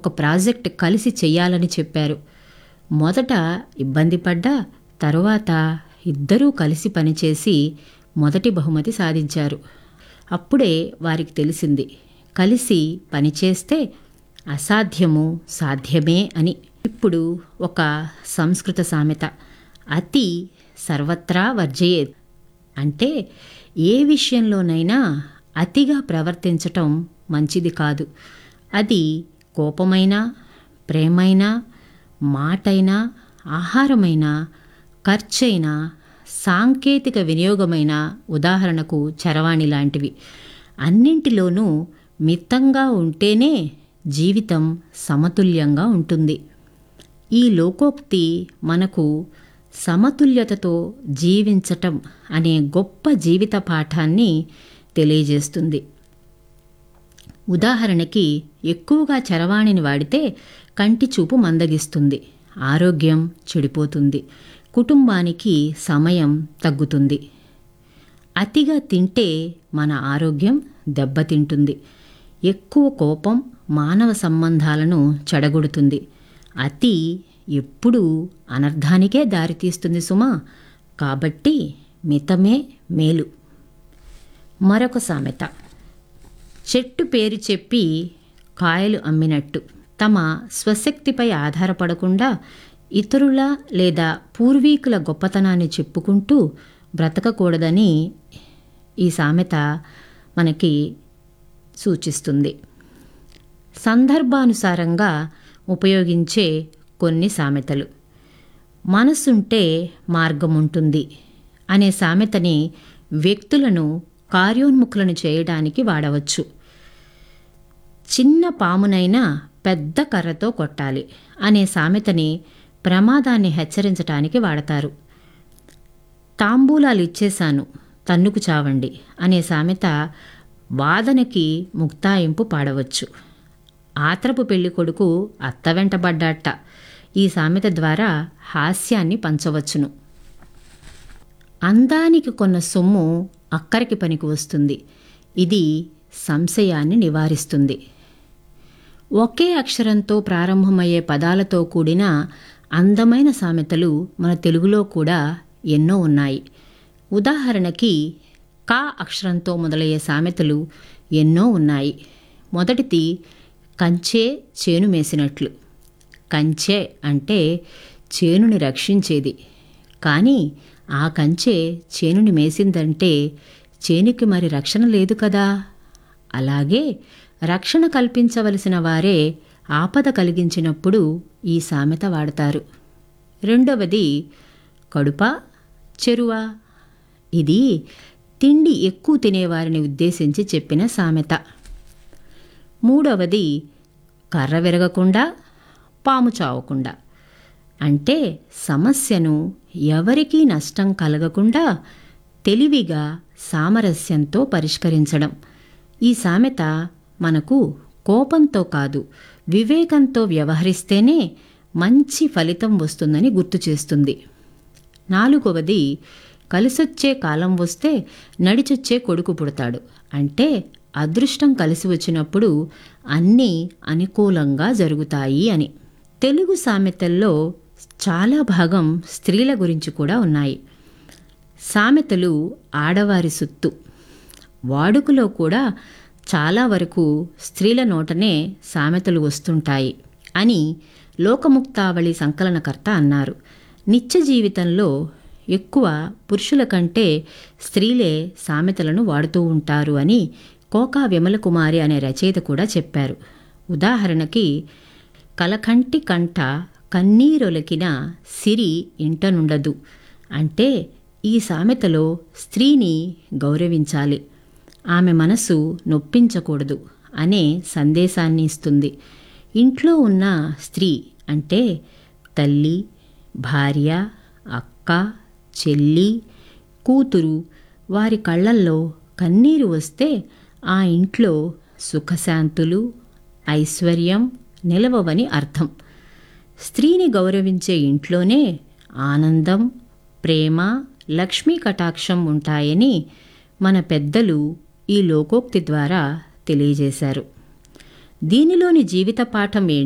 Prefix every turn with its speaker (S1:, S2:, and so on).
S1: ఒక ప్రాజెక్ట్ కలిసి చెయ్యాలని చెప్పారు మొదట ఇబ్బంది పడ్డా తరువాత ఇద్దరూ కలిసి పనిచేసి మొదటి బహుమతి సాధించారు అప్పుడే వారికి తెలిసింది కలిసి పనిచేస్తే అసాధ్యము సాధ్యమే అని ఇప్పుడు ఒక సంస్కృత సామెత అతి సర్వత్రా వర్జయేత్ అంటే ఏ విషయంలోనైనా అతిగా ప్రవర్తించటం మంచిది కాదు అది కోపమైనా ప్రేమైనా మాటైనా ఆహారమైనా ఖర్చైనా సాంకేతిక వినియోగమైన ఉదాహరణకు చరవాణి లాంటివి అన్నింటిలోనూ మితంగా ఉంటేనే జీవితం సమతుల్యంగా ఉంటుంది ఈ లోకోక్తి మనకు సమతుల్యతతో జీవించటం అనే గొప్ప జీవిత పాఠాన్ని తెలియజేస్తుంది ఉదాహరణకి ఎక్కువగా చరవాణిని వాడితే కంటి చూపు మందగిస్తుంది ఆరోగ్యం చెడిపోతుంది కుటుంబానికి సమయం తగ్గుతుంది అతిగా తింటే మన ఆరోగ్యం దెబ్బతింటుంది ఎక్కువ కోపం మానవ సంబంధాలను చెడగొడుతుంది అతి ఎప్పుడూ అనర్థానికే దారితీస్తుంది సుమా కాబట్టి మితమే మేలు మరొక సామెత చెట్టు పేరు చెప్పి కాయలు అమ్మినట్టు తమ స్వశక్తిపై ఆధారపడకుండా ఇతరుల లేదా పూర్వీకుల గొప్పతనాన్ని చెప్పుకుంటూ బ్రతకకూడదని ఈ సామెత మనకి సూచిస్తుంది సందర్భానుసారంగా ఉపయోగించే కొన్ని సామెతలు మనసుంటే మార్గం ఉంటుంది అనే సామెతని వ్యక్తులను కార్యోన్ముఖులను చేయడానికి వాడవచ్చు చిన్న పామునైనా పెద్ద కర్రతో కొట్టాలి అనే సామెతని ప్రమాదాన్ని హెచ్చరించటానికి వాడతారు తాంబూలాలు ఇచ్చేశాను తన్నుకు చావండి అనే సామెత వాదనకి ముక్తాయింపు పాడవచ్చు ఆత్రపు పెళ్లి కొడుకు అత్త వెంటబడ్డాట ఈ సామెత ద్వారా హాస్యాన్ని పంచవచ్చును అందానికి కొన్న సొమ్ము అక్కరికి పనికి వస్తుంది ఇది సంశయాన్ని నివారిస్తుంది ఒకే అక్షరంతో ప్రారంభమయ్యే పదాలతో కూడిన అందమైన సామెతలు మన తెలుగులో కూడా ఎన్నో ఉన్నాయి ఉదాహరణకి కా అక్షరంతో మొదలయ్యే సామెతలు ఎన్నో ఉన్నాయి మొదటిది కంచే చేను మేసినట్లు కంచె అంటే చేనుని రక్షించేది కానీ ఆ కంచె చేనుని మేసిందంటే చేనుకి మరి రక్షణ లేదు కదా అలాగే రక్షణ కల్పించవలసిన వారే ఆపద కలిగించినప్పుడు ఈ సామెత వాడతారు రెండవది కడుప చెరువ ఇది తిండి ఎక్కువ తినేవారిని ఉద్దేశించి చెప్పిన సామెత మూడవది కర్ర విరగకుండా పాము చావకుండా అంటే సమస్యను ఎవరికీ నష్టం కలగకుండా తెలివిగా సామరస్యంతో పరిష్కరించడం ఈ సామెత మనకు కోపంతో కాదు వివేకంతో వ్యవహరిస్తేనే మంచి ఫలితం వస్తుందని గుర్తు చేస్తుంది నాలుగవది కలిసొచ్చే కాలం వస్తే నడిచొచ్చే కొడుకు పుడతాడు అంటే అదృష్టం కలిసి వచ్చినప్పుడు అన్నీ అనుకూలంగా జరుగుతాయి అని తెలుగు సామెతల్లో చాలా భాగం స్త్రీల గురించి కూడా ఉన్నాయి సామెతలు ఆడవారి సొత్తు వాడుకలో కూడా చాలా వరకు స్త్రీల నోటనే సామెతలు వస్తుంటాయి అని లోకముక్తావళి సంకలనకర్త అన్నారు నిత్య జీవితంలో ఎక్కువ పురుషుల కంటే స్త్రీలే సామెతలను వాడుతూ ఉంటారు అని కోకా విమలకుమారి అనే రచయిత కూడా చెప్పారు ఉదాహరణకి కలకంటి కంట కన్నీరొలకిన సిరి ఇంటనుండదు అంటే ఈ సామెతలో స్త్రీని గౌరవించాలి ఆమె మనసు నొప్పించకూడదు అనే సందేశాన్ని ఇస్తుంది ఇంట్లో ఉన్న స్త్రీ అంటే తల్లి భార్య అక్క చెల్లి కూతురు వారి కళ్ళల్లో కన్నీరు వస్తే ఆ ఇంట్లో సుఖశాంతులు ఐశ్వర్యం నిలవవని అర్థం స్త్రీని గౌరవించే ఇంట్లోనే ఆనందం ప్రేమ లక్ష్మీ కటాక్షం ఉంటాయని మన పెద్దలు ఈ లోకోక్తి ద్వారా తెలియజేశారు దీనిలోని జీవిత పాఠం ఏంటి